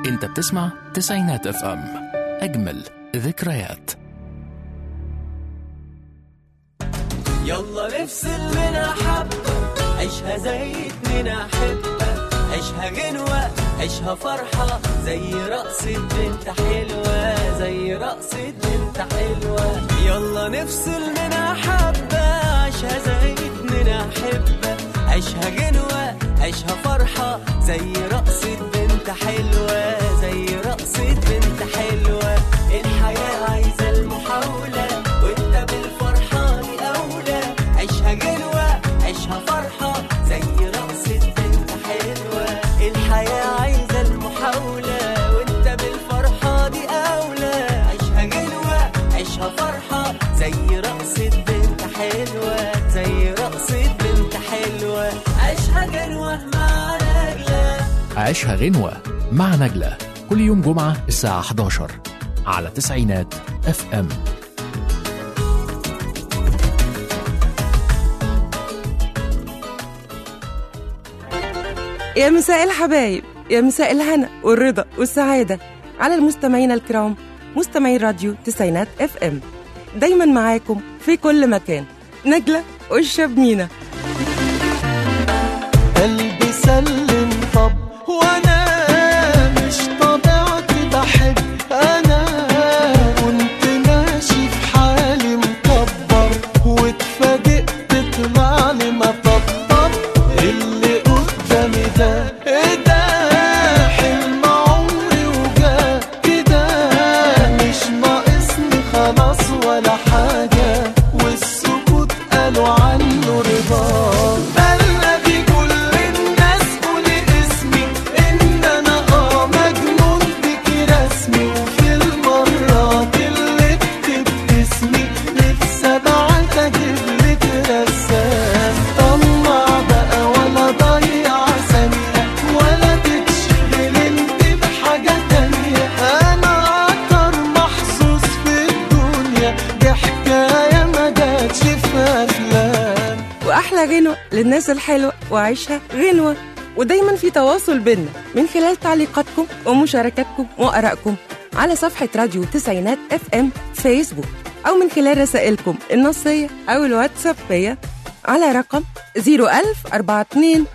انت بتسمع تسعينات اف ام اجمل ذكريات يلا نفصل منها حبة عيشها زي اتنين أحبة عيشها غنوة عيشها فرحة زي رقصة بنت حلوة زي رقصة بنت حلوة يلا نفصل منها حبة عيشها زي اتنين أحبة عيشها غنوة عيشها فرحة زي رقصة بنت حلوة زي رقصة بنت حلوة الحياة عايزة المحاولة وانت بالفرحة دي أولى عيشها غنوة عيشها فرحة زي رقصة بنت حلوة الحياة عايزة المحاولة وانت بالفرحة دي أولى عيشها غنوة عيشها فرحة زي رقصة بنت حلوة زي رقصة بنت حلوة عيشها غنوة مع نجلة عيشها غنوة مع نجلة كل يوم جمعة الساعة 11 على تسعينات اف ام يا مساء الحبايب يا مساء الهنا والرضا والسعادة على المستمعين الكرام مستمعي راديو تسعينات اف ام دايما معاكم في كل مكان نجلة والشاب مينا قلبي سلم طب وانا مش طبيعتي بحب انا كنت ماشي في حالي مكبر واتفاجئت طلع لي مطبطب اللي قدامي ده ايه ده حلم عمري وجا كده مش ناقصني خلاص ولا حاجه والسكوت قالوا عنه رضا بلغي كل الناس قولي اسمي ان انا اه مجنون بيكي رسمي وفي المرات اللي بتبتسمي نفسي ابعت اجيب لك رسام طلع بقى ولا ضيع ثانية ولا تتشغل انت بحاجة تانية انا اكتر محظوظ في الدنيا دي حكاية ما جاتش في افلام وأحلى غنوة للناس الحلوة وعيشها غنوة ودايما في تواصل بينا من خلال تعليقاتكم ومشاركاتكم وآرائكم على صفحة راديو تسعينات اف ام فيسبوك أو من خلال رسائلكم النصية أو الواتسابية على رقم 01042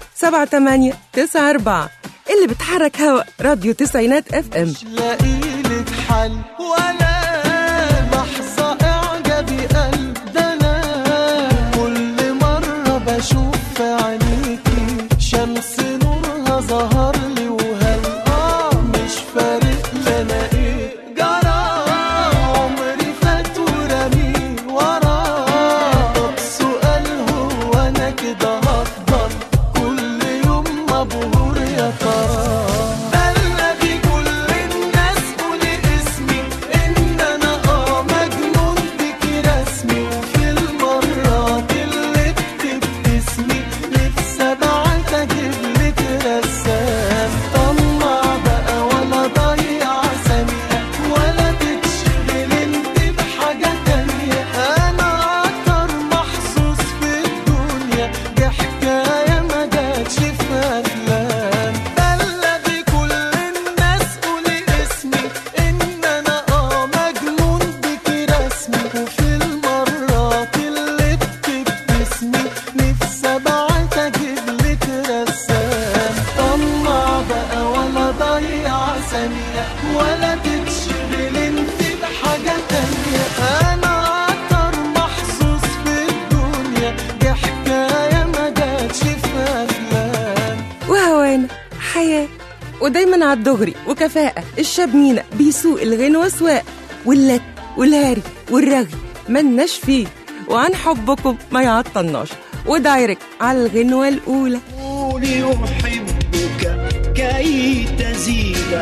7894 اللي بتحرك هوا راديو تسعينات اف ام مش لاقيلك حل ولا لحظة إعجابي قلب ده أنا كل مرة بشوف في عينيكي شمس نورها ظهر لي وهل آه مش فارق لنا إيه جرى عمري فات ورمي وراه طب سؤال هو أنا كده هفضل كل يوم مبهور يا ترى بلغي كل الناس قولي اسمي ان انا اه مجنون بيكي رسمي وفي المرات اللي بتبتسمي نفسي ابعت اجيب لك رسام طلع بقى ولا ضيع ثانية ولا تتشغل انت بحاجة تانية انا اكتر محظوظ في الدنيا دي حكاية ما جاتش في افلام بلغي كل الناس قولي اسمي ان انا اه مجنون بيكي رسمي وفي المرات اللي بتبتسمي نفسي ابعت اجيب لك رسام طلع بقى ولا ضيع ثانية ولا تتشغل انت بحاجة تانية انا اكتر محظوظ في الدنيا دي حكاية ما جاتش في افلام وهوانا حياة ودايما على الدغري وكفاءة الشاب مينا بيسوق الغنوة سواق واللت والهاري والرغي ملناش فيه وعن حبكم ما يعطلناش ودايركت على الغنوة الأولى قولي أحبك كي تزيد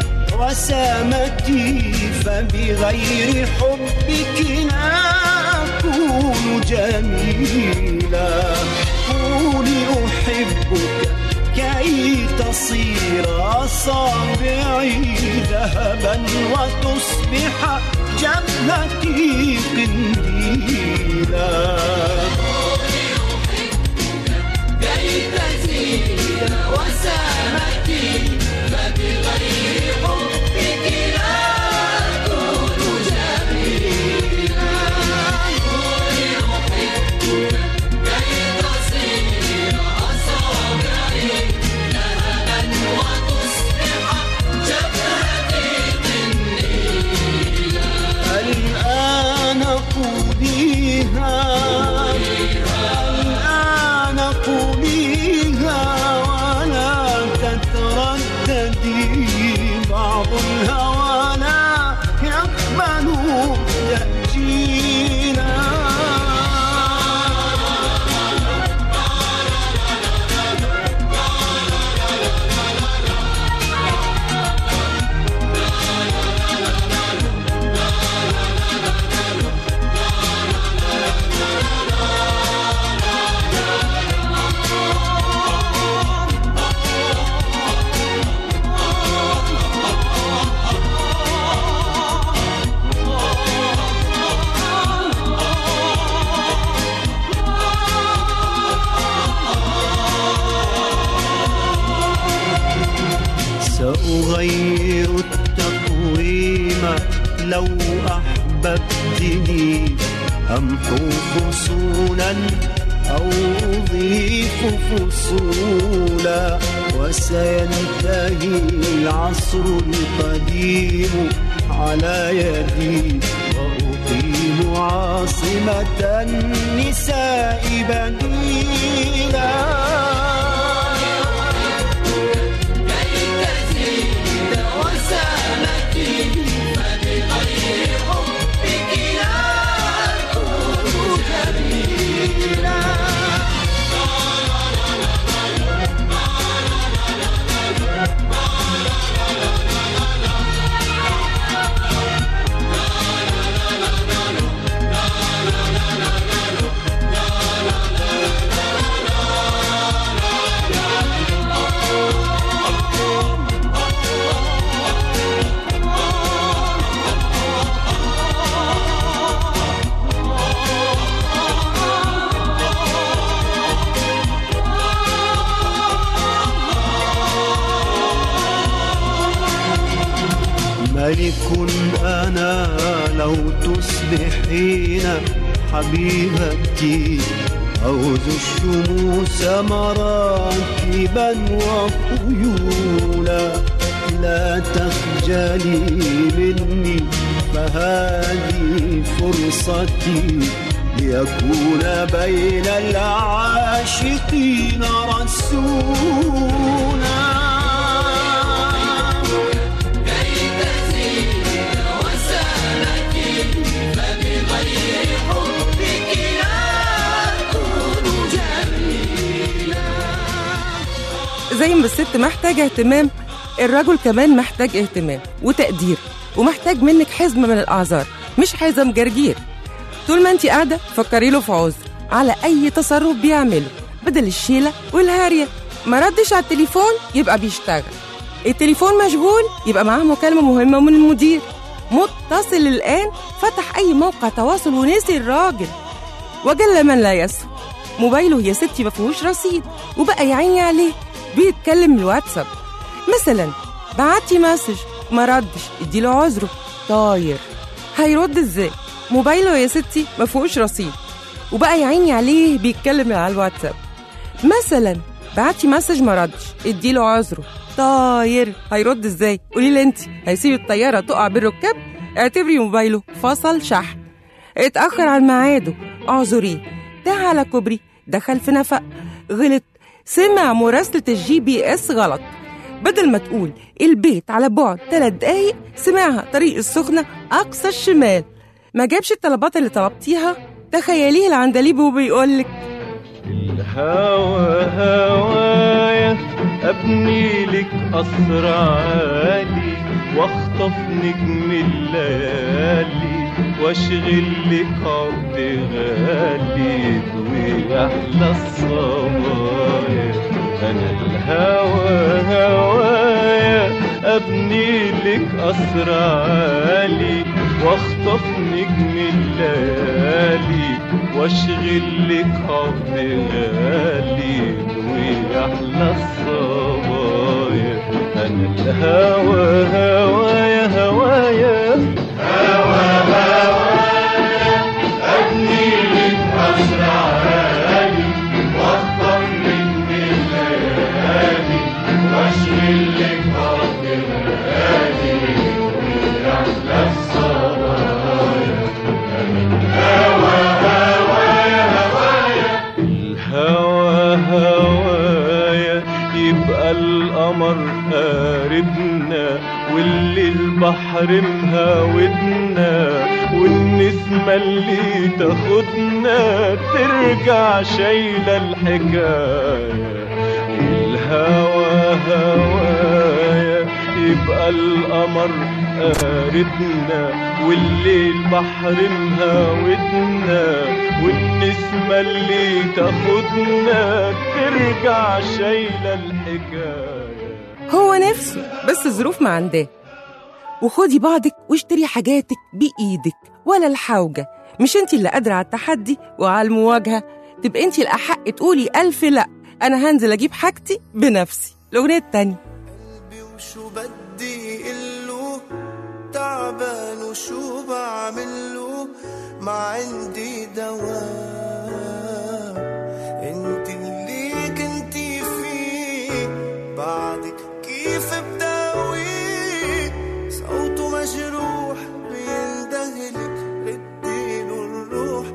وسامتي فبغير حبك لا أكون جميلا قولي أحبك كي تصير أصابعي ذهبا وتصبح جبهتي قنديلا وسامتي فبغير حب سأغير التقويم لو أحببتني أمحو فصولا أو أضيف فصولا وسينتهي العصر القديم على يدي وأقيم عاصمة النساء بنينا ملك أنا لو تصبحين حبيبتي أوذ الشموس مراكبا وخيولا لا تخجلي مني فهذه فرصتي ليكون بين العاشقين رسولا زي ما الست محتاجة اهتمام الرجل كمان محتاج اهتمام وتقدير ومحتاج منك حزم من الأعذار مش حزم جرجير طول ما انت قاعدة فكري له في عذر على أي تصرف بيعمله بدل الشيلة والهارية ما ردش على التليفون يبقى بيشتغل التليفون مشغول يبقى معاه مكالمة مهمة من المدير متصل الآن فتح أي موقع تواصل ونسي الراجل وجل من لا يسهو موبايله يا ستي ما فيهوش رصيد وبقى يا عيني عليه بيتكلم من الواتساب مثلا بعتي مسج ما ردش اديله عذره طاير هيرد ازاي موبايله يا ستي ما فيهوش رصيد وبقى يا عيني عليه بيتكلم على الواتساب مثلا بعتي مسج ما ردش اديله عذره طاير هيرد ازاي قولي لي انت هيسيب الطياره تقع بالركاب اعتبري موبايله فصل شحن اتاخر عن ميعاده اعذريه ده على كوبري دخل في نفق غلط سمع مراسلة الجي بي اس غلط بدل ما تقول البيت على بعد ثلاث دقايق سمعها طريق السخنة أقصى الشمال ما جابش الطلبات اللي طلبتيها تخيليه العندليب وبيقولك الهوى هوايا ابني لك قصر عالي واخطف نجم الليالي واشغل لك عقد غالي واحلى الصبايا انا الهوى هوايا ابني لك قصر عالي واخطف نجم الليالي واشغل لك حب غالي ويحلى الصبايا انا الهوى هوايا هوايا الهوى هوايا يبقى القمر قاربنا واللي البحر مهاودنا والنسمة اللي تاخدنا ترجع شايلة الحكاية الهوى هوايا يبقى القمر قاربنا والليل بحر مهاودنا والنسمة اللي تاخدنا ترجع شايلة الحكاية هو نفسه بس الظروف ما عنداه وخدي بعضك واشتري حاجاتك بإيدك ولا الحوجة مش انت اللي قادرة على التحدي وعلى المواجهة تبقى انت الأحق تقولي ألف لأ أنا هنزل أجيب حاجتي بنفسي الأغنية التانية وشو بدي قله تعبان وشو بعمله ما عندي دواء انت اللي كنتي فيه بعدك كيف بداوي صوته مجروح بيندهلك رديله الروح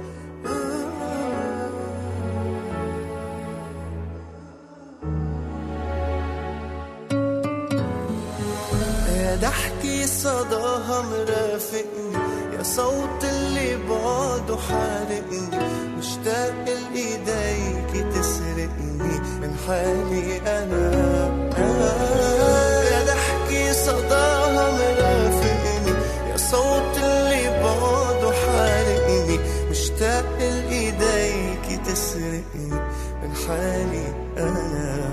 يا ضحكي صداها مرافقني يا صوت اللي بعده حارقني مشتاق لإيديك تسرقني من حالي أنا يا ضحكي صداها مرافقني يا صوت اللي بعده حارقني مشتاق لإيديك تسرقني من حالي أنا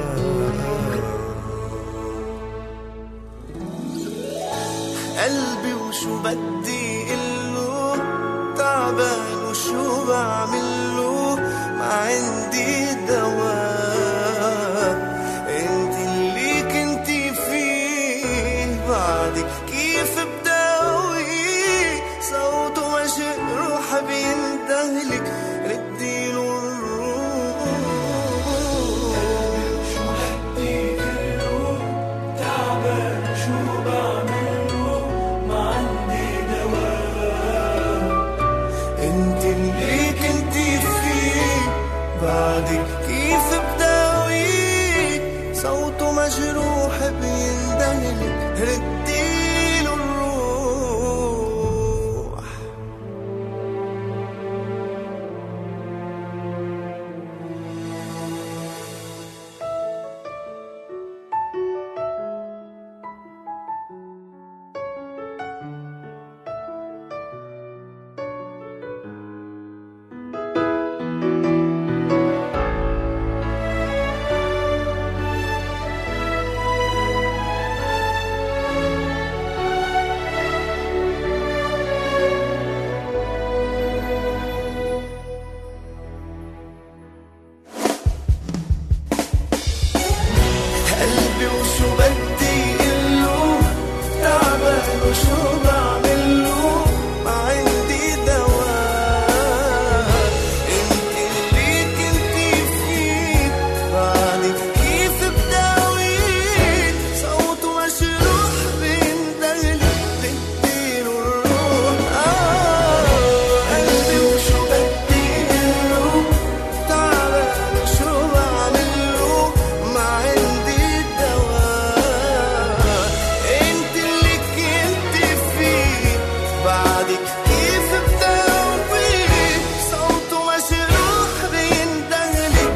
قلبي وشو بدي قله تعبان وشو بعمله ما عندي دواء انت اللي كنتي فيه بعدك كيف بداوي صوته مجروح بيندهلك رديله الروح انت اللي كنتي فيه بعدك كيف بداوي صوته مجروح بيندهلك رديله الروح قلبي وشو بدي قله تعبان وشو بعمله ما عندي دواء انت اللي كنتي فيه بعدك كيف بداوي صوته مجروح بيندهلي بديله الروح آه قلبي وشو بدي قله تعبان وشو بعمله ما عندي دواء انت اللي كنت فيه بعدك كيف بداوي صوته مجروح بيندهلك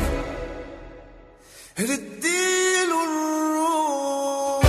رديله الروح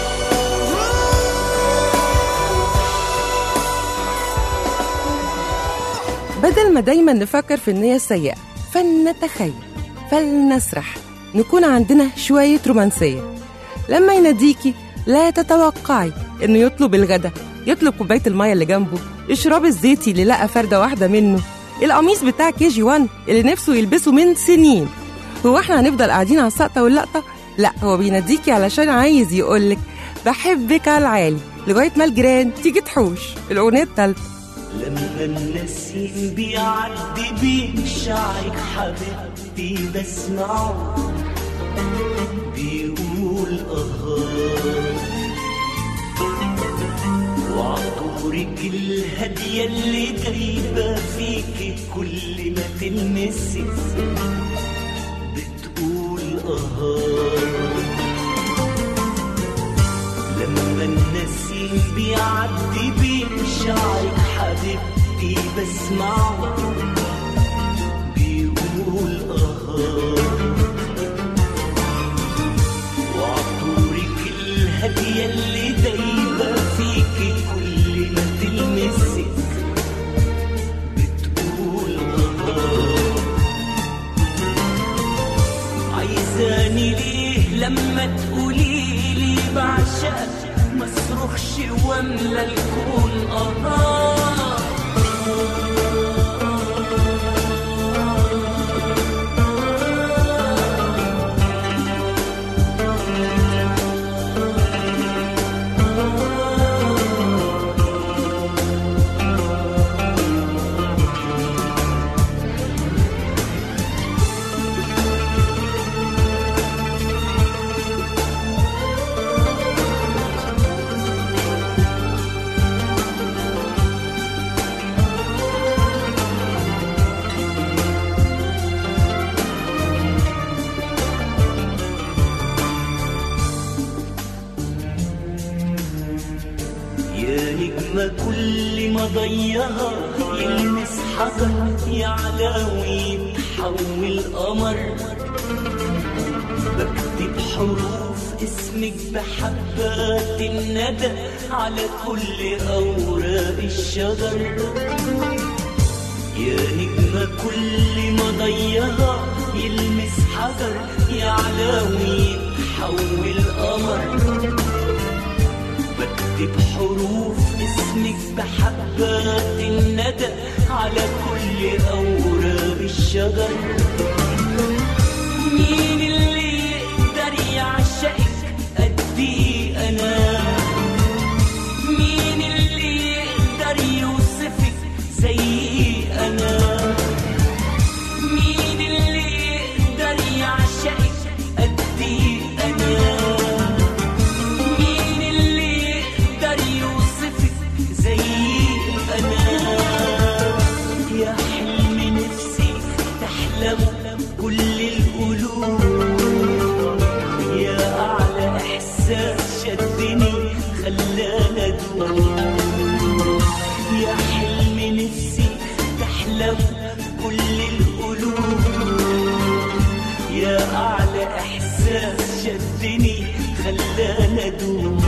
بدل ما دايما نفكر في النية السيئة فلنتخيل فلنسرح نكون عندنا شوية رومانسية لما يناديكي لا تتوقعي انه يطلب الغدا يطلب كوباية المية اللي جنبه اشرب الزيتي اللي لقى فردة واحدة منه القميص بتاع كي جي 1 اللي نفسه يلبسه من سنين هو احنا هنفضل قاعدين على السقطة واللقطة لا هو بيناديكي علشان عايز يقولك بحبك على العالي لغاية ما الجيران تيجي تحوش الأغنية التالتة لما النسيم بيعدي بين شعرك حبيبتي بسمعه بيقول اه وعطورك الهادية اللي دايبة فيكي كل ما تلمسي بتقول اه لما النسيم بيعدي بين شعرك حبيبتي بسمعه بيقول اه وعطورك الهادية اللي دايبة فيكي كل ما تلمسي بتقول اه عايزاني ليه لما تقولي لي بعشقك ما اصرخش واملى الكون اه نجمة كل ما ضيها يلمس حجر يعلى ويتحول قمر بكتب حروف اسمك بحبات الندى على كل أوراق الشجر يا نجمة كل ما ضيها يلمس حجر يعلى ويتحول قمر بكتب حروف اسمك بحبات الندى على كل أوراق الشجر مين اللي يقدر يعشقك قد ايه انا مين اللي يقدر يوصفك زي انا مين اللي يقدر يعشقك قد ايه انا مين اللي يقدر يوصفك زي انا يا حلم نفسي تحلم كل القلوب يا اعلى احساس شدني خلانا ادوم يا حلم نفسي تحلم كل القلوب يا اعلى احساس شدني خلانا ادوم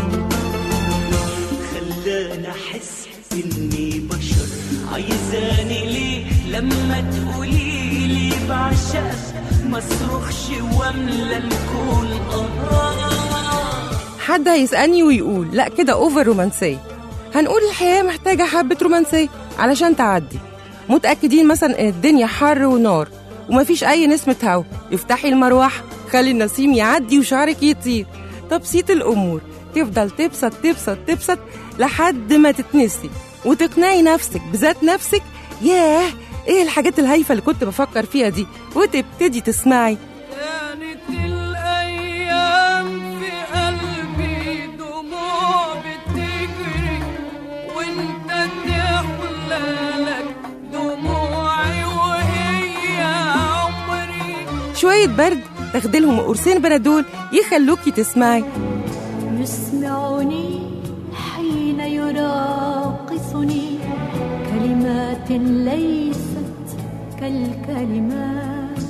خلاني احس اني بشر عايزاني ليه لما تقولي لي بعشقك ما اصرخش واملى الكون اه حد هيسألني ويقول لا كده اوفر رومانسية هنقول الحياة محتاجة حبة رومانسية علشان تعدي متأكدين مثلا ان الدنيا حر ونار ومفيش أي نسمة هوا افتحي المروحة خلي النسيم يعدي وشعرك يطير تبسيط الأمور تفضل تبسط تبسط تبسط لحد ما تتنسي وتقنعي نفسك بذات نفسك ياه ايه الحاجات الهايفة اللي كنت بفكر فيها دي وتبتدي تسمعي كانت الأيام في قلبي دموع بتجري وانت تحلالك دموعي وهي عمري شوية برد تاخدلهم قرصين بنادول يخلوكي تسمعي يسمعني حين يراقصني كلمات ليست كالكلمات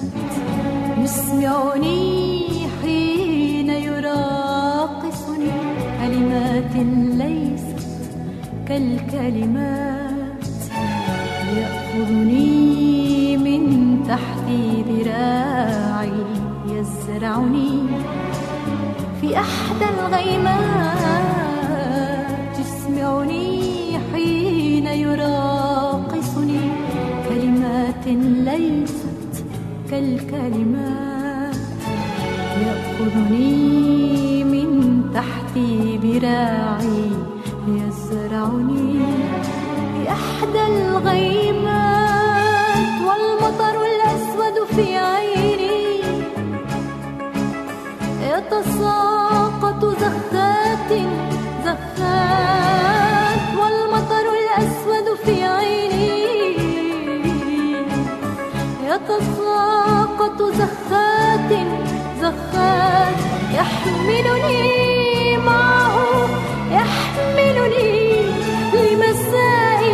يسمعني حين يراقصني كلمات ليست كالكلمات يأخذني من تحت ذراعي يزرعني في أحدى الغيمات يسمعني حين يراقصني كلمات ليست كالكلمات يأخذني من تحت ذراعي يزرعني في أحدى الغيمات والمطر الأسود في عيني يتساقط زخات زخات والمطر الأسود في عيني يتساقط زخات زخات يحملني معه يحملني لمساء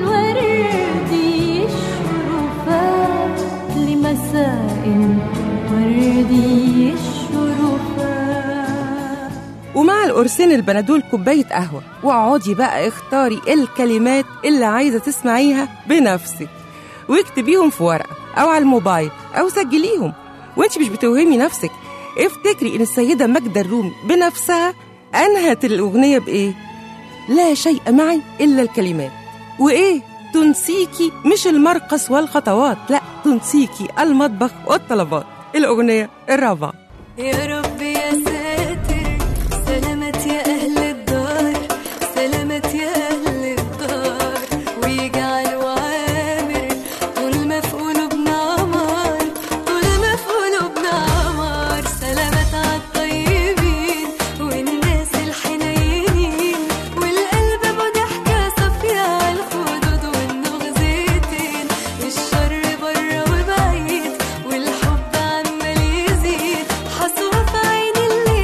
وردي الشرفات لمساء وردي الشرفات ومع القرصين البنادول كوباية قهوة واقعدي بقى اختاري الكلمات اللي عايزة تسمعيها بنفسك واكتبيهم في ورقة أو على الموبايل أو سجليهم وانت مش بتوهمي نفسك افتكري ان السيدة ماجدة الرومي بنفسها أنهت الأغنية بإيه؟ لا شيء معي إلا الكلمات وإيه؟ تنسيكي مش المرقص والخطوات لا تنسيكي المطبخ والطلبات الأغنية الرابعة يا رب يا ساتر سلامت يا أهل الدار سلامت يا أهل الدار ويجعل وعامر طول ما في قلوبنا عمار طول ما في قلوبنا عمار سلامت عالطيبين والناس الحنينين والقلب أبو ضحكة صافية عالخدود والنغزتين الشر برا وبعيد والحب عمال يزيد حصوة في عين اللي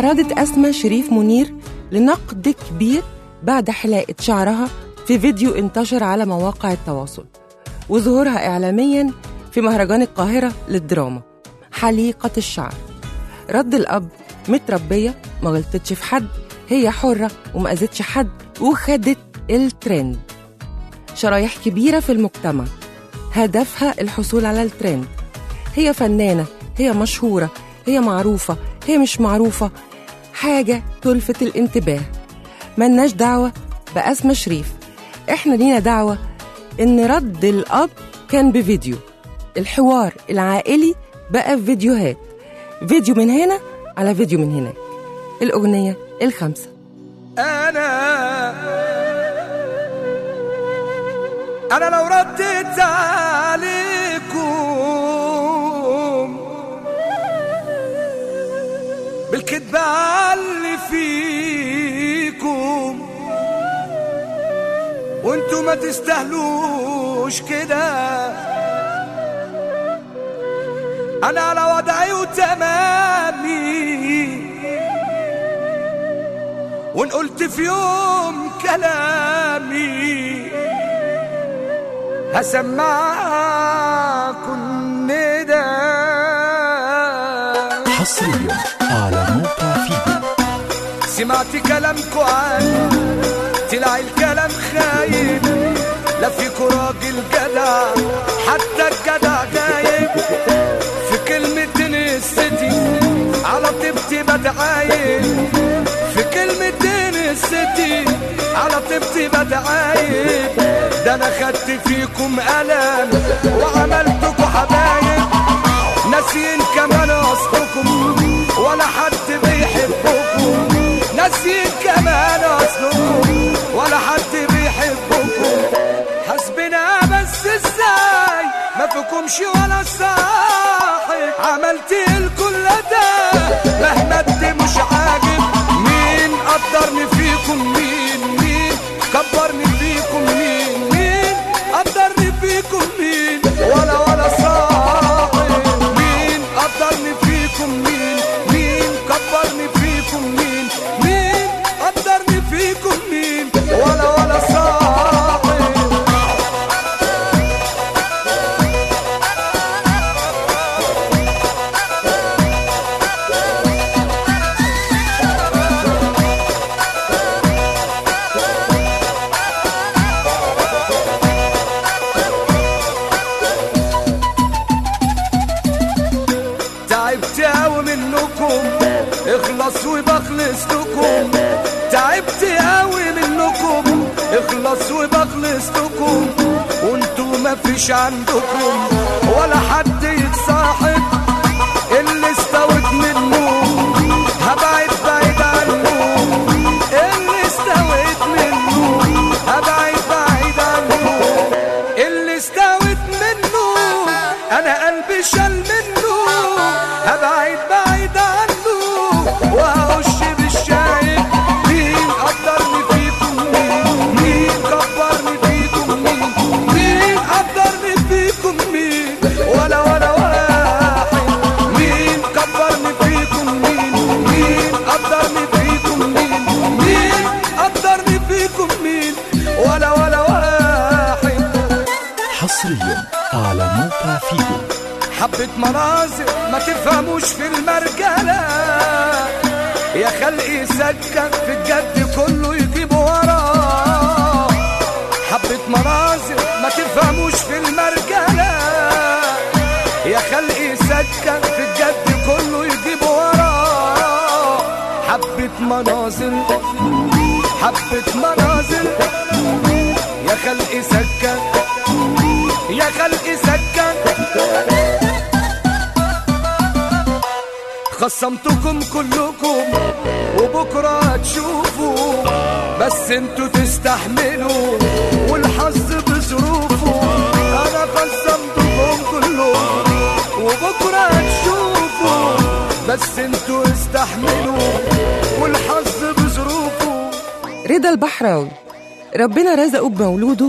تعرضت أسماء شريف منير لنقد كبير بعد حلاقة شعرها في فيديو انتشر على مواقع التواصل وظهورها إعلاميا في مهرجان القاهرة للدراما حليقة الشعر رد الأب متربية ما غلطتش في حد هي حرة وما أذتش حد وخدت الترند شرايح كبيرة في المجتمع هدفها الحصول على الترند هي فنانة هي مشهورة هي معروفة هي مش معروفة حاجة تلفت الانتباه ملناش دعوة بأسمى شريف احنا لينا دعوة ان رد الأب كان بفيديو الحوار العائلي بقى في فيديوهات فيديو من هنا على فيديو من هناك الأغنية الخامسة انا انا لو رديت عليكم بالكذب على اللي فيكم وانتوا ما تستاهلوش كده انا على وضعي وتمامي وان قلت في يوم كلامي هسمعكم ندى حصريا على موقع فيديو سمعت كلامكو عني طلع الكلام خايب لا فيكو راجل جدع حتى الجدع غايب في كلمتين الستي على طيبتي بدعايب في كلمتين الستي على طيبتي بدعايب ده انا خدت فيكم قلم وعملتكوا حبايب ناسيين كمان اصلكم ولا حد بيحبكم ناسيين كمان اصلكم ولا حد بيحبكم حسبنا بس ازاي ما فيكمش ولا صاحب عملت الكل ده مهما انت مش عاجب مين قدرني فيكم مين مين كبرني فيكم مين مين قدرني فيكم مين ولا ولا صاحب مين قدرني فيكم مين مين كبرني فيكم مين مين قدرني فيكم مين ولا ولا صاحب تعبت قوي منكم اخلص وبخلص لكم تعبت قوي منكم اخلص وبخلص لكم وانتوا ما فيش عندكم ولا حد يتصاحب اللي استوت منه هبعد بعيد عنه اللي استوت منه هبعد بعيد عنه اللي استوت منه انا قلبي شال منه هبعد بعيد عنه وهخش بالشايب مين قدرني فيكم مين مين كبرني فيكم مين مين قدرني فيكم مين ولا ولا واحد مين كبرني فيكم مين مين قدرني فيكم مين مين قدرني فيكم مين ولا ولا واحد حصريا على موقع فيديو حبة مناظر ما تفهموش في المرجلة يا خلقي سكن في الجد كله يجيب وراه حبة مناظر ما تفهموش في المرجلة يا خلقي سكن في الجد كله يجيب وراه حبة مناظر حبة مناظر يا خلقي سكن يا خلقي سكن خصمتكم كلكم وبكرة هتشوفوا بس انتوا تستحملوا والحظ بظروفه انا خصمتكم كلكم وبكرة هتشوفوا بس انتوا استحملوا والحظ بظروفه رضا البحراوي ربنا رزقه بمولوده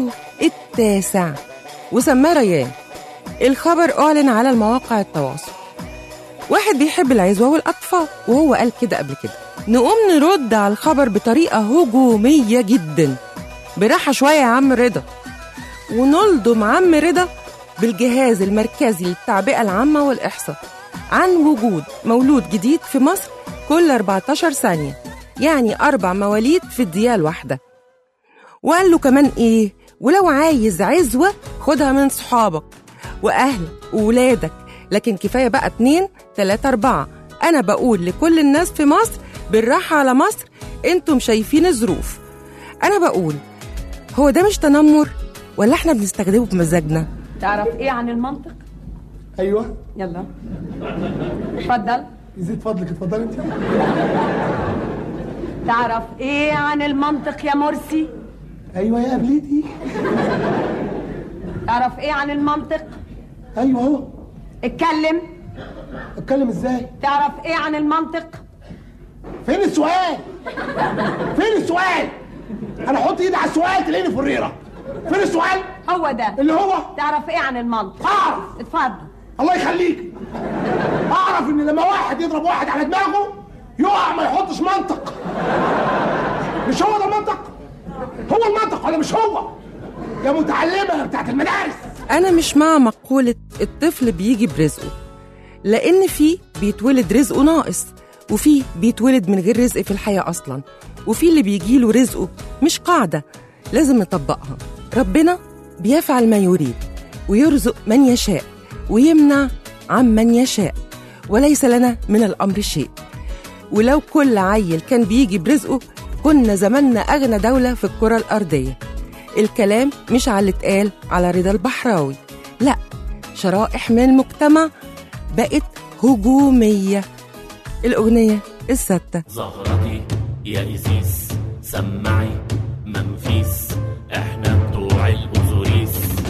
التاسع وسماه ريان الخبر أعلن على المواقع التواصل واحد بيحب العزوة والأطفال وهو قال كده قبل كده نقوم نرد على الخبر بطريقة هجومية جدا براحة شوية يا عم رضا ونلضم عم رضا بالجهاز المركزي للتعبئة العامة والإحصاء عن وجود مولود جديد في مصر كل 14 ثانية يعني أربع مواليد في الدقيقة الواحدة وقال له كمان إيه ولو عايز عزوة خدها من صحابك وأهلك وولادك لكن كفاية بقى اتنين تلاتة أربعة أنا بقول لكل الناس في مصر بالراحة على مصر انتم شايفين الظروف أنا بقول هو ده مش تنمر ولا احنا بنستخدمه بمزاجنا تعرف ايه عن المنطق ايوه يلا اتفضل يزيد فضلك اتفضلي انت تعرف ايه عن المنطق يا مرسي ايوه يا قبلتي تعرف ايه عن المنطق ايوه اهو اتكلم اتكلم ازاي تعرف ايه عن المنطق فين السؤال فين السؤال انا احط ايدي على السؤال تلاقيني فريره فين السؤال هو ده اللي هو تعرف ايه عن المنطق اعرف اتفضل الله يخليك اعرف ان لما واحد يضرب واحد على دماغه يقع ما يحطش منطق مش هو ده المنطق هو المنطق ولا مش هو يا متعلمه بتاعت المدارس أنا مش مع مقولة الطفل بيجي برزقه لأن في بيتولد رزقه ناقص وفي بيتولد من غير رزق في الحياة أصلا وفي اللي بيجيله رزقه مش قاعدة لازم نطبقها ربنا بيفعل ما يريد ويرزق من يشاء ويمنع عن من يشاء وليس لنا من الأمر شيء ولو كل عيل كان بيجي برزقه كنا زماننا أغنى دولة في الكرة الأرضية الكلام مش على اللي اتقال على رضا البحراوي لا شرائح من المجتمع بقت هجومية الأغنية الستة زهرتي يا إزيس سمعي منفيس احنا بتوع الأزوريس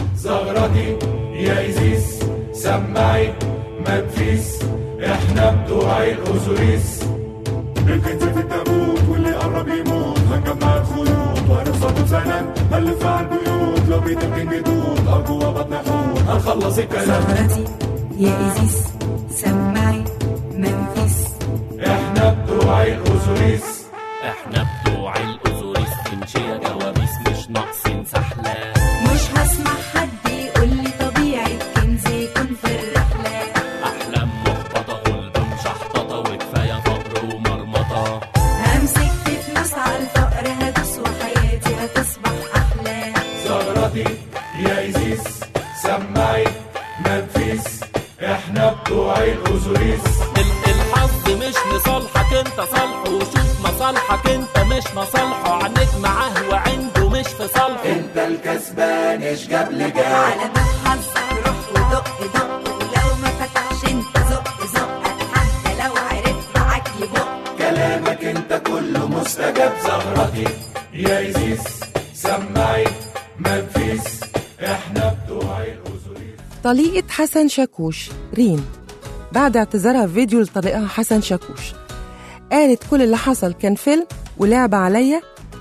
زغرتي يا إزيس سمعي منفيس احنا بتوع الأزوريس الكنز في التابوت واللي قرب يموت هنجمع الخيوط وهنوصل سنة هنلف على البيوت لو بيت الكينج دوت أو جوا بطن حوت هنخلص الكلام زهرتي يا إزيس سمعي منفيس احنا بتوع الأزوريس احنا بتوع الأزوريس تمشي يا جوابيس مش ناقصين سحلة مش هسمع حد يقول لي طبيعي كنز يكون في الرحلة أحلام محبطة قلب مشحططة وكفاية فقر ومرمطة همسك في فلوس على الفقر هدوس وحياتي هتصبح أحلى زغرتي يا إزيس سمعي منفيس احنا بتوع الأزوريس ال- الحظ مش لصالحك انت صالحه وشوف مصالحك انت مش مصالحه عنك معاه وعنده مش في صالحه انت الكسبان ايش جاب لي جاب على باب حظك روح ودق دق ولو ما فتحش انت زق زق حتى لو عرف معاك يبق كلامك انت كله مستجاب زهرتي يا إزيس سمعي منفيس احنا بتوع الأزوريس طليقة حسن شاكوش ريم بعد اعتذارها في فيديو لطليقها حسن شاكوش قالت كل اللي حصل كان فيلم ولعب عليا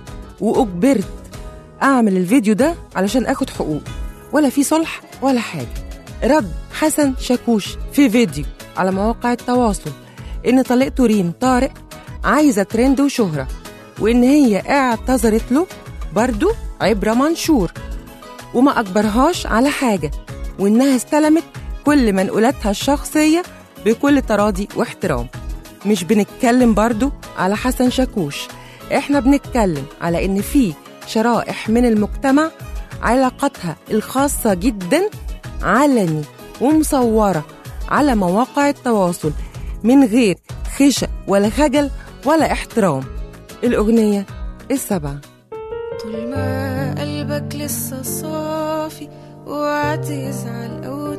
وأجبرت أعمل الفيديو ده علشان أخد حقوق ولا في صلح ولا حاجة رد حسن شاكوش في فيديو على مواقع التواصل إن طليقته ريم طارق عايزة ترند وشهرة وإن هي اعتذرت له برضو عبرة منشور وما أجبرهاش على حاجة وإنها استلمت كل منقولاتها الشخصية بكل تراضي واحترام مش بنتكلم برضو على حسن شاكوش احنا بنتكلم على ان في شرائح من المجتمع علاقتها الخاصة جدا علني ومصورة على مواقع التواصل من غير خشع ولا خجل ولا احترام الأغنية السبعة طول ما قلبك لسه صافي اوعى تزعل او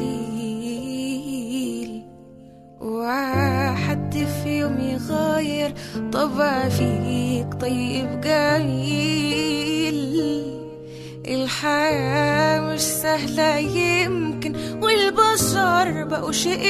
تشيل اوعى حد في يوم يغير طبع فيك طيب جميل الحياة مش سهلة يمكن والبشر بقوا شيء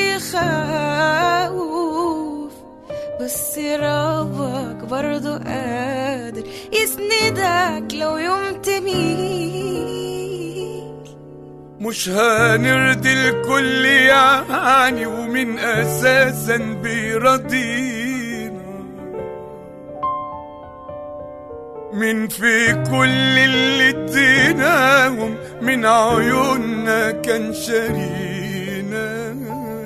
يخوف بس ربك برضو قادر يسندك لو يوم تميل مش هنرضي الكل يعني ومن اساسا بيرضينا من في كل اللي اديناهم من عيوننا كان شارينا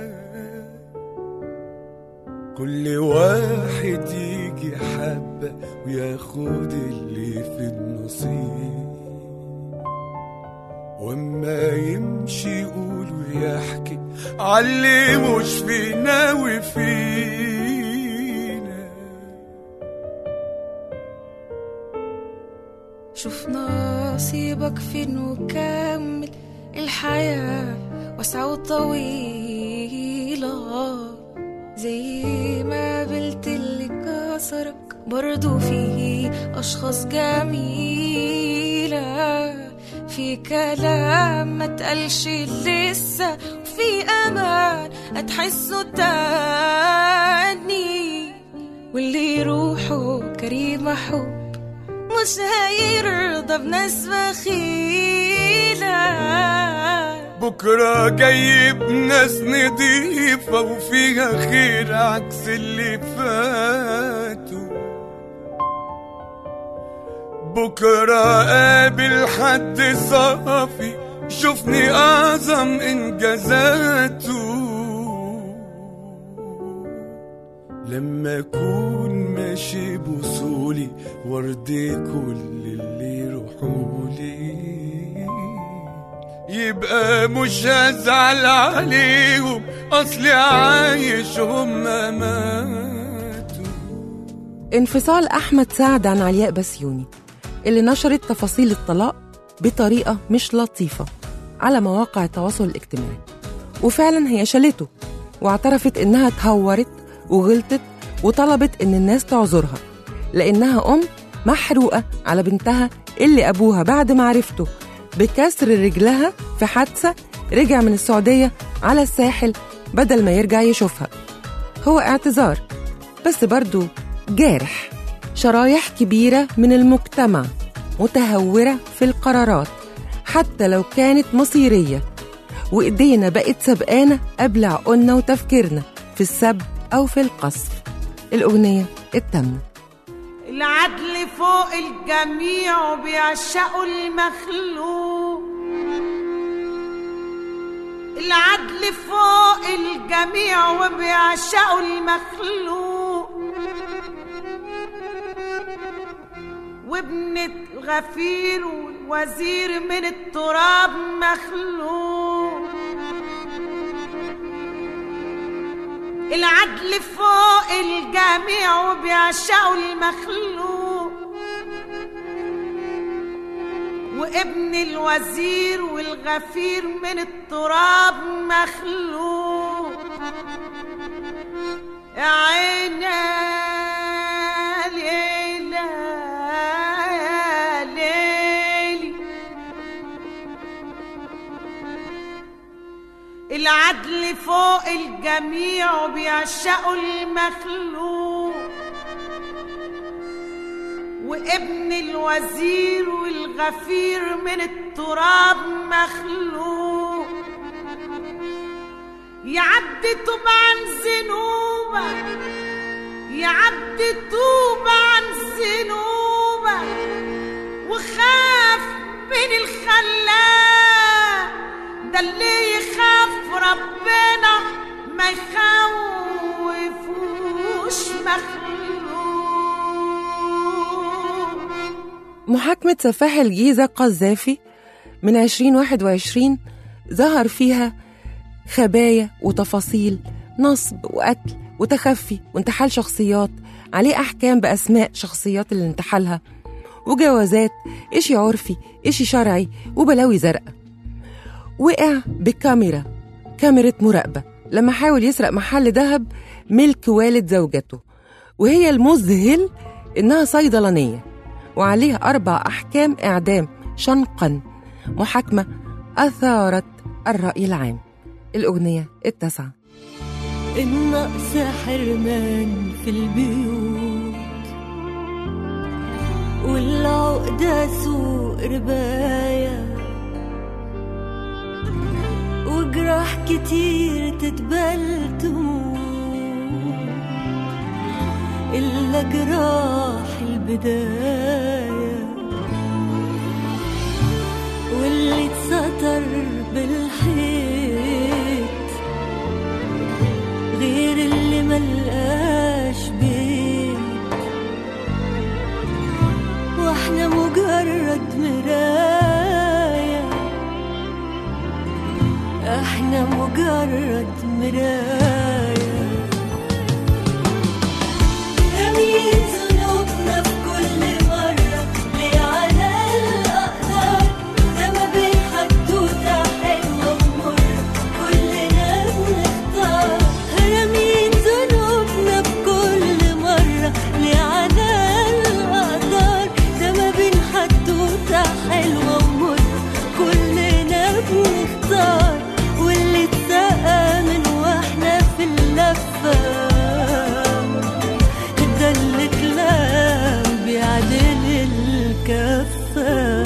كل واحد يجي حبة وياخد اللي في النصيب واما يمشي يقول ويحكي عاللي مش فينا وفينا شوف نصيبك فين وكمل الحياة واسعة وطويلة زي ما قابلت اللي كسرك برضو في أشخاص جميلة في كلام ما تقالش لسه وفي أمان هتحسه تاني واللي يروحه كريم حب مش هيرضى بناس بخيلة بكرة جاي بناس نضيفة وفيها خير عكس اللي فاتوا بكرة قابل حد صافي شوفني أعظم إنجازاته لما أكون ماشي بوصولي وارضي كل اللي يروحولي يبقى مش هزعل عليهم أصلي عايش هما ماتوا انفصال أحمد سعد عن علياء بسيوني اللي نشرت تفاصيل الطلاق بطريقة مش لطيفة على مواقع التواصل الاجتماعي وفعلا هي شالته واعترفت إنها اتهورت وغلطت وطلبت إن الناس تعذرها لأنها أم محروقة على بنتها اللي أبوها بعد ما عرفته بكسر رجلها في حادثة رجع من السعودية على الساحل بدل ما يرجع يشوفها هو اعتذار بس برضو جارح شرايح كبيرة من المجتمع متهورة في القرارات حتى لو كانت مصيرية وإيدينا بقت سبقانة قبل عقولنا وتفكيرنا في السب أو في القصف الأغنية التامنة العدل فوق الجميع وبيعشقوا المخلوق العدل فوق الجميع وبيعشقوا المخلوق وابنة الغفير والوزير من التراب مخلوق العدل فوق الجميع وبيعشقوا المخلوق وابن الوزير والغفير من التراب مخلوق يا عيني يا ليلى يا ليلي العدل فوق الجميع وبيعشقوا المخلوق وابن الوزير والغفير من التراب مخلوق يعدي توب عن ذنوبك يعدي توب عن ذنوبك وخاف من الخلاق ده اللي يخاف ربنا ما يخوفوش مخلوق محاكمة سفاح الجيزة قذافي من 2021 ظهر فيها خبايا وتفاصيل نصب وقتل وتخفي وانتحال شخصيات عليه أحكام بأسماء شخصيات اللي انتحلها وجوازات إشي عرفي إشي شرعي وبلاوي زرقاء وقع بكاميرا كاميرا مراقبة لما حاول يسرق محل ذهب ملك والد زوجته وهي المذهل إنها صيدلانية وعليها أربع أحكام إعدام شنقا محاكمة أثارت الرأي العام الأغنية التاسعة النقص حرمان في البيوت والعقدة سوق رباية جراح كتير تتبل دموع إلا جراح البداية واللي اتستر بالحيط غير اللي ملقاش بيت واحنا مجرد مراية احنا مجرد مراية رميت ذنوبنا في كل مرة ليه على الأقدار ده ما بين حدوتة حلوة ومرة كلنا بنختار رميت ذنوبنا بكل مرة ليه على الأقدار ده ما بين حدوتة حلوة ومرة كلنا بنختار واللي اتسقى من واحنا في اللفة ده اللي اتلام بيعدل الكفة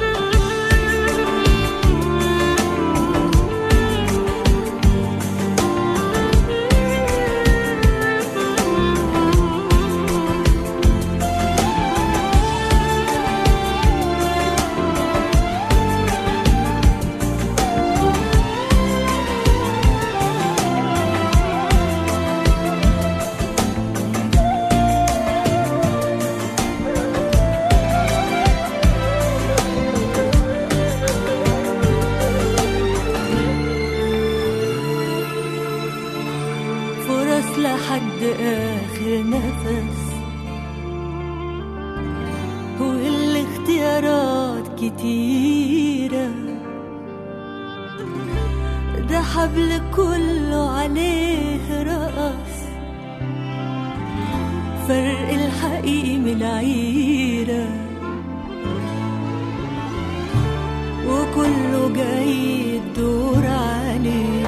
فرص لحد آخر نفس والاختيارات كتيرة ده حبل كله عليه رقص فرق الحقيقي من العيرة وكله جاي يدور عليه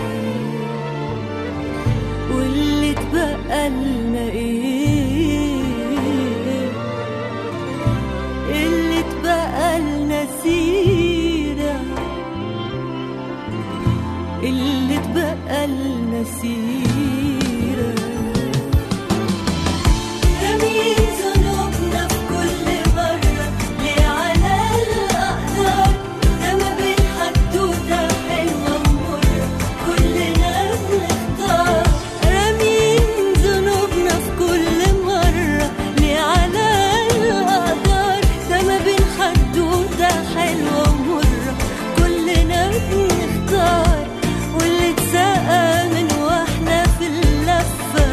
واللي اتبقى لنا ايه اللي اتبقى لنا سيرة اللي اتبقى لنا سيرة رميت ذنوبنا في كل مرة ليه على الأقدار ده ما بين حدوتة حلوة ومرة كلنا بنختار رميت ذنوبنا في كل مرة ليه على الأقدار ده ما بين حدوتة حلوة ومرة كلنا بنختار واللي اتسقى من واحنا في اللفة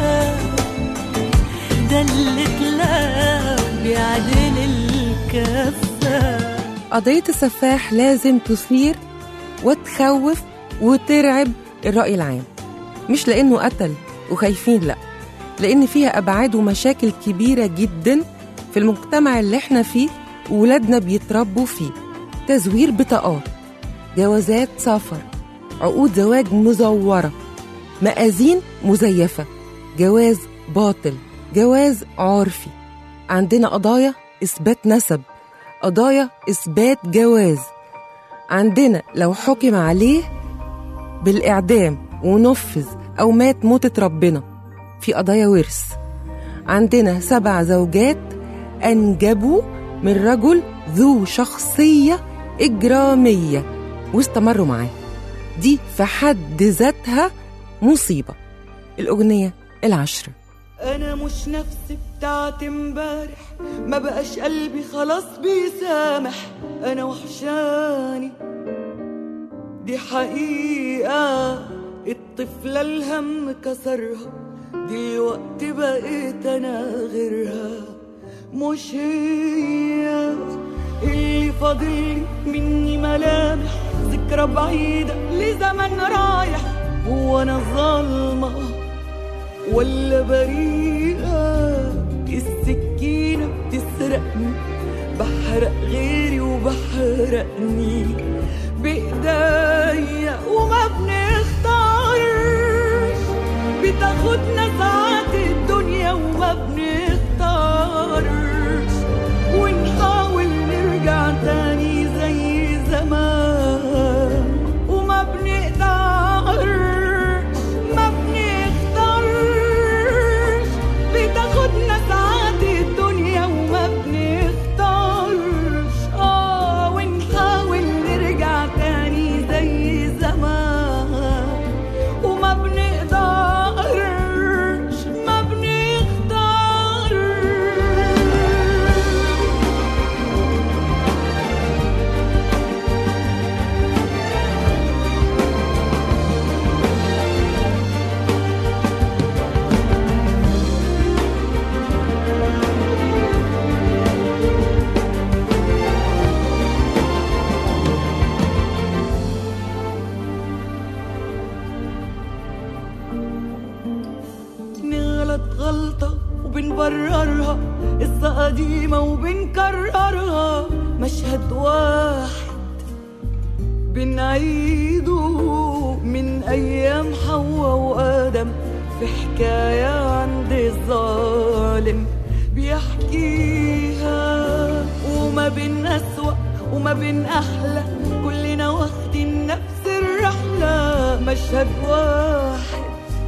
ده اللي اتلام بيعدل الكفة قضية السفاح لازم تثير وتخوف وترعب الرأي العام مش لأنه قتل وخايفين لأ لأن فيها أبعاد ومشاكل كبيرة جدا في المجتمع اللي احنا فيه وولادنا بيتربوا فيه تزوير بطاقات جوازات سفر عقود زواج مزورة مآذين مزيفة جواز باطل جواز عرفي عندنا قضايا إثبات نسب قضايا إثبات جواز عندنا لو حكم عليه بالإعدام ونفذ أو مات موتة ربنا في قضايا ورث عندنا سبع زوجات أنجبوا من رجل ذو شخصية إجرامية واستمروا معاه دي في حد ذاتها مصيبة الأغنية العشرة انا مش نفسي بتاعت امبارح ما بقاش قلبي خلاص بيسامح انا وحشاني دي حقيقة الطفلة الهم كسرها دلوقتي بقيت انا غيرها مش هي اللي فاضل مني ملامح ذكرى بعيدة لزمن رايح هو انا ظالمه ولا بريئة السكينة بتسرقني بحرق غيري وبحرقني بإيديا وما بنختارش بتاخدنا ساعات الدنيا وما بنختارش ونحاول نرجع تاني زي زمان وما بنقدر قديمة وبنكررها مشهد واحد بنعيده من أيام حواء وآدم في حكاية عند الظالم بيحكيها وما بين أسوأ وما بين أحلى كلنا واخدين نفس الرحلة مشهد واحد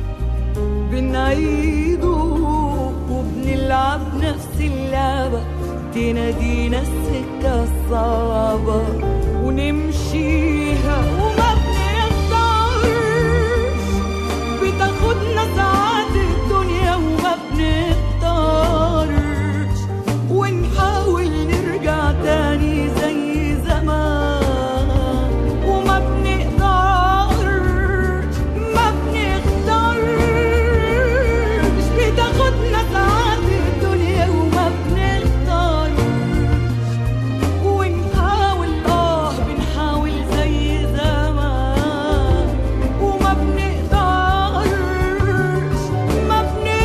بنعيده وبنلعب نفس اللعبة تنادينا السكة الصعبة ونمشيها وما بنقدرش بتاخدنا ساعات الدنيا وما بنقدرش ونحاول نرجع تاني زي زمان وما بنقدرش ما بنقدرش بتاخدنا ساعات الدنيا وما بنقدرش ونحاول اه بنحاول زي زمان وما بنقدرش ما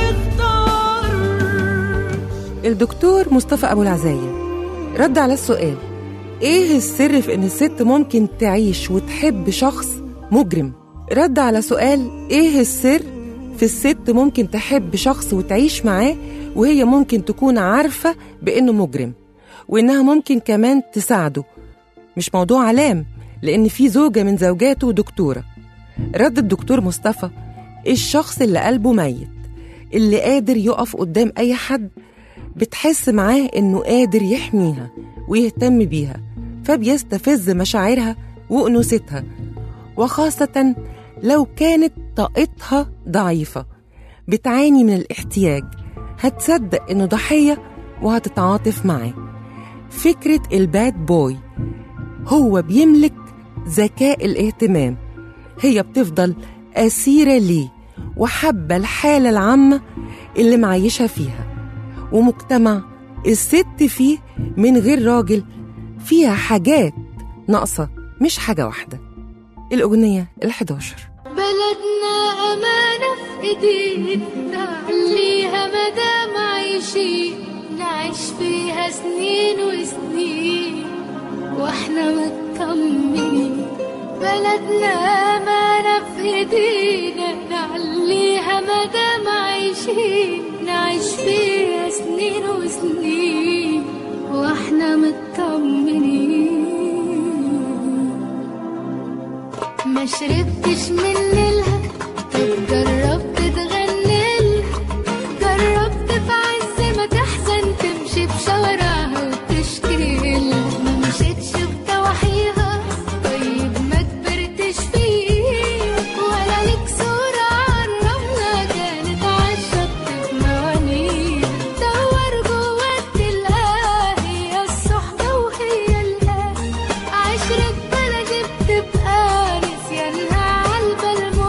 بنقدرش الدكتور مصطفى أبو العزايم رد على السؤال إيه السر في إن الست ممكن تعيش وتحب شخص مجرم؟ رد على سؤال إيه السر في الست ممكن تحب شخص وتعيش معاه وهي ممكن تكون عارفة بإنه مجرم وإنها ممكن كمان تساعده مش موضوع علام لأن في زوجة من زوجاته دكتورة رد الدكتور مصطفى الشخص اللي قلبه ميت اللي قادر يقف قدام أي حد بتحس معاه إنه قادر يحميها ويهتم بيها فبيستفز مشاعرها وأنوثتها وخاصة لو كانت طاقتها ضعيفة بتعاني من الاحتياج هتصدق إنه ضحية وهتتعاطف معاه فكرة الباد بوي هو بيملك ذكاء الاهتمام هي بتفضل أسيرة ليه وحابة الحالة العامة اللي معيشها فيها ومجتمع الست فيه من غير راجل فيها حاجات ناقصة مش حاجة واحدة الأغنية الحداشر بلدنا أمانة في إيدينا نعليها مدام عايشين نعيش فيها سنين وسنين واحنا مطمنين بلدنا أمانة في إيدينا نعليها مدام عايشين نعيش فيها سنين وسنين واحنا مطمنين ما شربتش من ليلها طب جربت تغني لها جربت في عز ما تحزن تمشي بشوارعها وتشكي لها ما مشيتش بضواحيها طيب ما كبرتش فيه ولا ليك صورة عن رملة كانت عالشط في موانيها دور جوا تلاقيها هي الصحبة وهي الأهل عشرة بلدي بتبقى نسيانها عالبال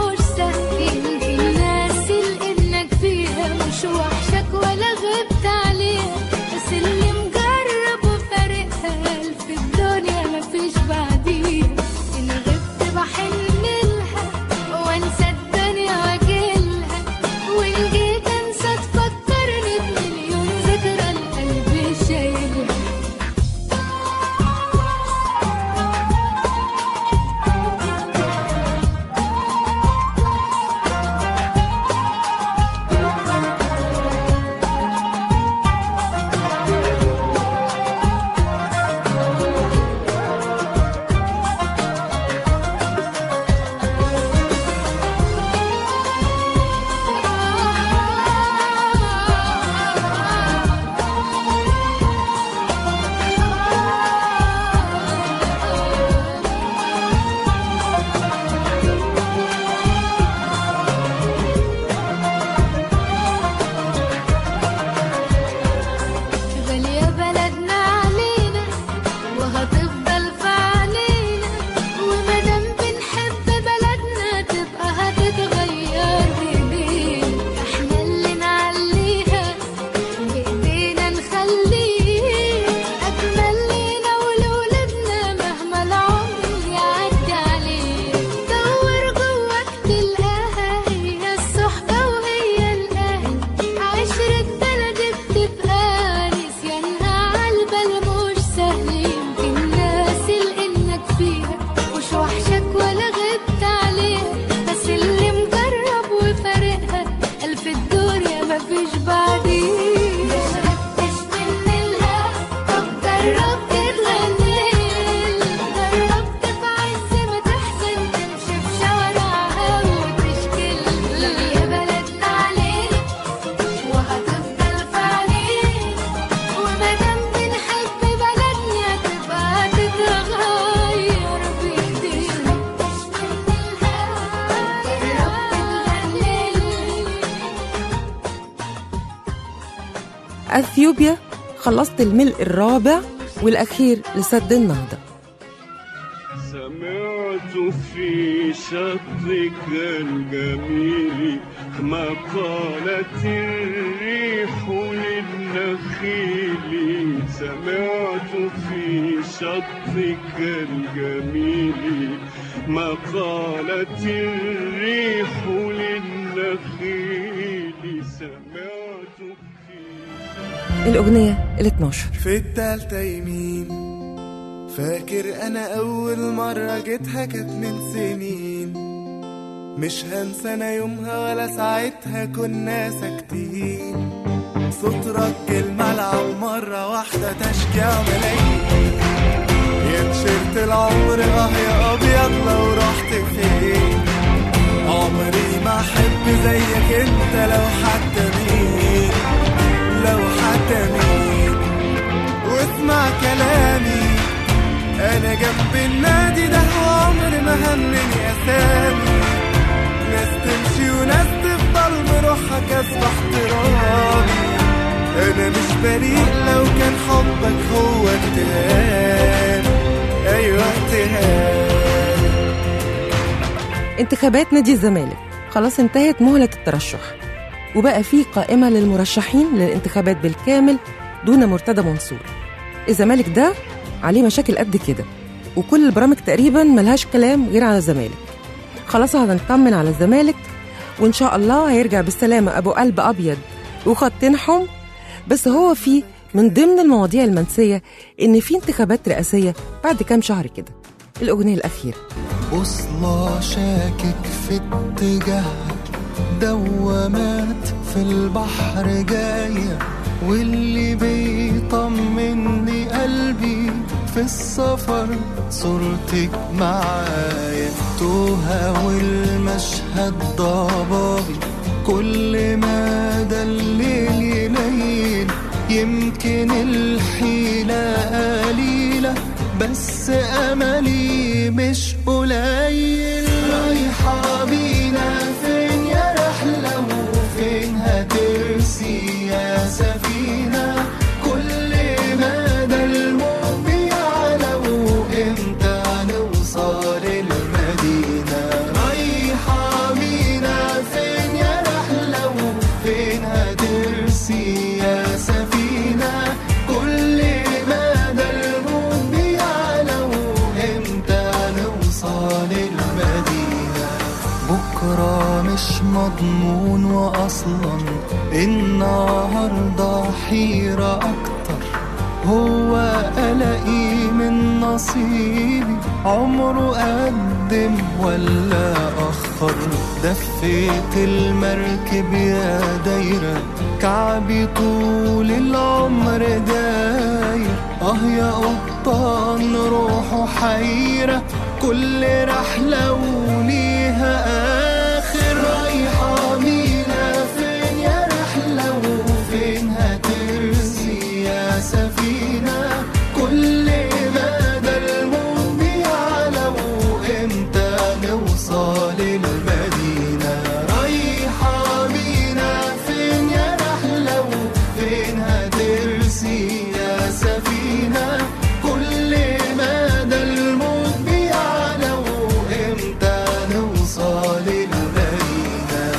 أثيوبيا خلصت الملء الرابع والأخير لسد النهضة سمعت في شطك الجميل مقالة الريح للنخيل سمعت في شطك الجميل مقالة الريح للنخيل سمعت الأغنية ال 12 في التالتة يمين فاكر انا اول مرة جيتها كانت من سنين مش هنسى انا يومها ولا ساعتها كنا ساكتين صوت رج الملعب مرة واحدة تشجيع ملايين يا تيشيرت العمر اه يا ابيض لو رحت فين عمري ما احب زيك انت لو حتى مين لو حتى مين واسمع كلامي انا جنب النادي ده عمر ما همني اسامي ناس تمشي وناس تفضل بروحها كسب احترامي انا مش بريء لو كان حبك هو اتهام ايوه اتهام انتخابات نادي الزمالك خلاص انتهت مهلة الترشح وبقى في قائمة للمرشحين للانتخابات بالكامل دون مرتضى منصور الزمالك ده عليه مشاكل قد كده وكل البرامج تقريبا ملهاش كلام غير على الزمالك خلاص هنطمن على الزمالك وان شاء الله هيرجع بالسلامة ابو قلب ابيض وخطين حم بس هو في من ضمن المواضيع المنسية ان في انتخابات رئاسية بعد كام شهر كده الاغنية الاخيرة بوصلة شاكك في اتجاهها دوامات في البحر جاية واللي بيطمني قلبي في السفر صورتك معايا توها والمشهد ضبابي كل ما ده الليل يليل يمكن الحيلة قليلة بس أملي مش قليل رايحة بينا فين يا رحلة وفين هترسي يا سفينة كل ما ده الموج بيعلى وامتى نوصل المدينة رايحة بينا فين يا رحلة وفين هترسي يا سفينة كل ما ده الموج بيعلى وامتى نوصل المدينة بكرة مش مضمون وأصلا النهاردة حيرة أكتر هو قلقي من نصيبي عمره قدم ولا أخر دفيت المركب يا دايرة كعبي طول العمر داير اه يا قبطان روحه حيرة كل رحلة وليها آخر رايحة بينا فين يا رحلة وفين هترسي يا سفينة كل ما ده الموج بيعلى وامتى نوصل المدينة رايحة بينا فين يا رحلة وفين هترسي يا سفينة كل ما ده الموج بيعلى وامتى نوصل المدينة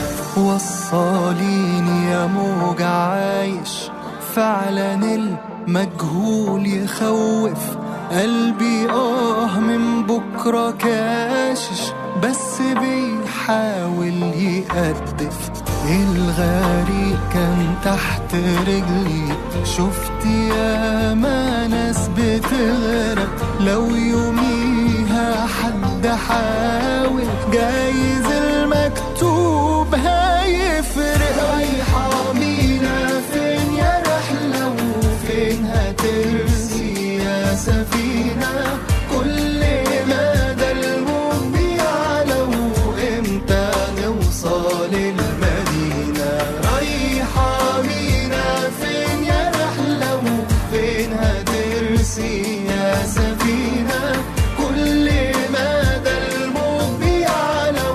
وصليني يا موج عايش فعلا المجهول يخوف قلبي اه من بكرة كاشش بس بيحاول يقدف الغريق كان تحت رجلي شفت يا ما ناس بتغرق لو يوميها حد حاول جايز المكتوب هيفرق رايحة بينا فين يا رحلة وفين هترسي يا سفينة كل ما ده الموج بيعلى وامتى نوصل المدينة رايحة بينا فين يا رحلة وفين هترسي يا سفينة كل ما ده الموج بيعلى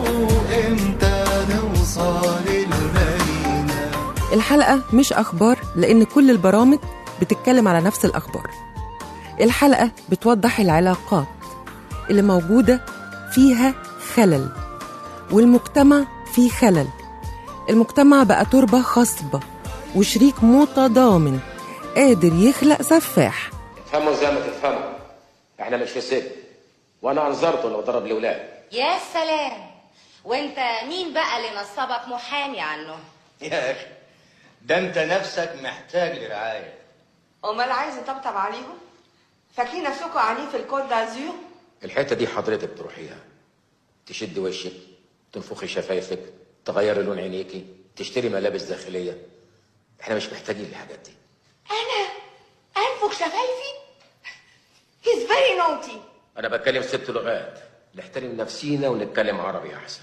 الحلقة مش أخبار لأن كل البرامج بتتكلم على نفس الأخبار الحلقة بتوضح العلاقات اللي موجودة فيها خلل والمجتمع فيه خلل المجتمع بقى تربة خصبة وشريك متضامن قادر يخلق سفاح افهموا زي ما تفهموا احنا مش في سجن وانا انظرته لو ضرب الاولاد يا سلام وانت مين بقى اللي نصبك محامي عنه يا اخي ده انت نفسك محتاج لرعايه امال عايز يطبطب عليهم فاكرين نفسكم قاعدين في الكود دازيو الحته دي حضرتك تروحيها تشد وشك تنفخي شفايفك تغيري لون عينيكي تشتري ملابس داخليه احنا مش محتاجين الحاجات دي انا انفخ شفايفي هيز فيري نوتي انا بتكلم ست لغات نحترم نفسينا ونتكلم عربي احسن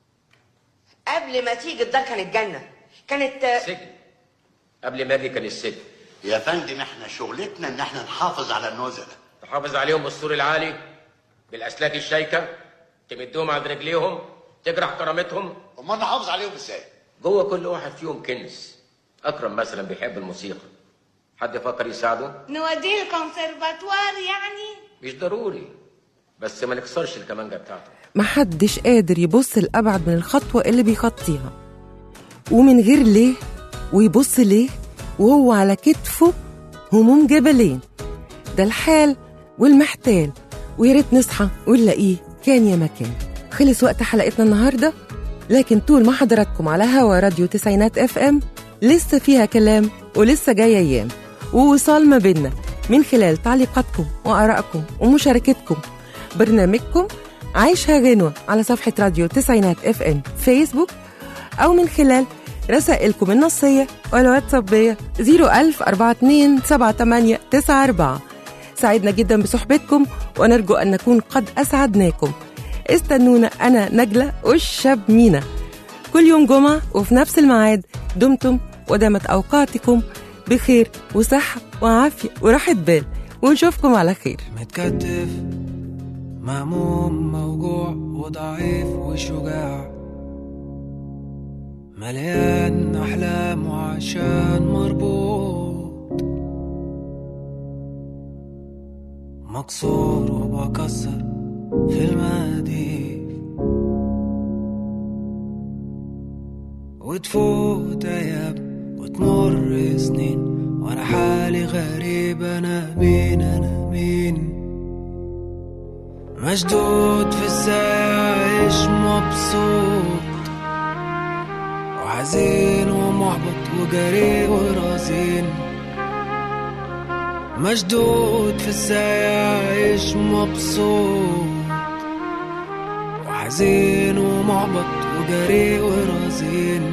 قبل ما تيجي الدار كانت جنه كانت سجن قبل ما اجي كان السجن يا فندم احنا شغلتنا ان احنا نحافظ على النزلاء تحافظ عليهم بالسور العالي بالاسلاك الشيكه تمدهم عند رجليهم تجرح كرامتهم امال نحافظ عليهم ازاي جوه كل واحد فيهم كنز اكرم مثلا بيحب الموسيقى حد فكر يساعده نوديه الكونسرفاتوار يعني مش ضروري بس ما نكسرش الكمانجه بتاعته محدش قادر يبص لأبعد من الخطوة اللي بيخطيها ومن غير ليه ويبص ليه وهو على كتفه هموم جبلين ده الحال والمحتال ويا ريت نصحى ونلاقيه كان يا مكان خلص وقت حلقتنا النهارده لكن طول ما حضراتكم على هوا راديو تسعينات اف ام لسه فيها كلام ولسه جاي ايام ووصال ما بينا من خلال تعليقاتكم وارائكم ومشاركتكم برنامجكم عايشها غنوة على صفحة راديو تسعينات اف ام فيسبوك أو من خلال رسائلكم النصية والواتسابية 01042 سعدنا جدا بصحبتكم ونرجو أن نكون قد أسعدناكم استنونا أنا نجلة والشاب مينا كل يوم جمعة وفي نفس الميعاد دمتم ودامت أوقاتكم بخير وصحة وعافية وراحة بال ونشوفكم على خير متكتف مهموم موجوع وضعيف وشجاع مليان أحلام وعشان مربوط مكسور وبكسر في المقاديف وتفوت أيام وتمر سنين وأنا حالي غريب أنا مين أنا مين مشدود في الساعة عايش مبسوط وحزين ومحبط وجري ورزين مشدود في الساعة عايش مبسوط وحزين ومحبط وجري ورزين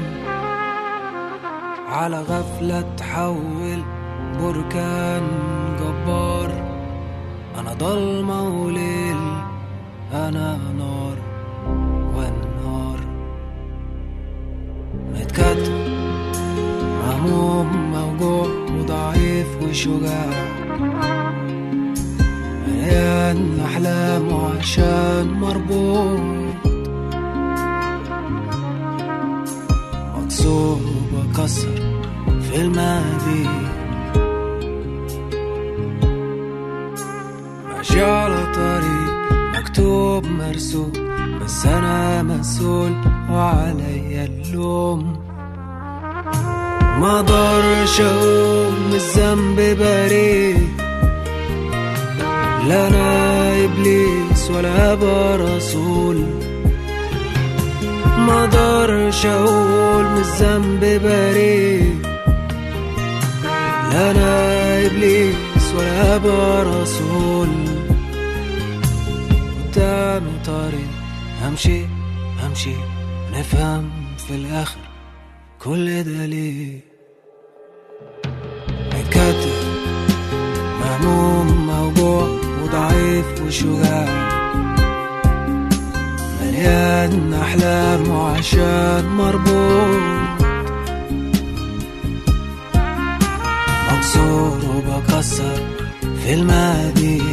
على غفلة تحول بركان جبار أنا ضلمة وليل أنا نار والنار متكتب مهموم موجوع وضعيف وشجاع مليان أحلام وعشان مربوط مكسور وبكسر في الماضي ماشي على طريق مكتوب مرسوم بس انا مسؤول وعليا اللوم ما اقدرش اقول من الذنب بريء لا انا ابليس ولا ابقى رسول ما اقدرش اقول من الذنب بريء لا انا ابليس ولا ابقى رسول قدامي طريق همشي همشي نفهم في الاخر كل ده ليه متكتف مهموم موجوع وضعيف وشجاع مليان احلام وعشان مربوط مكسور وبكسر في المقادير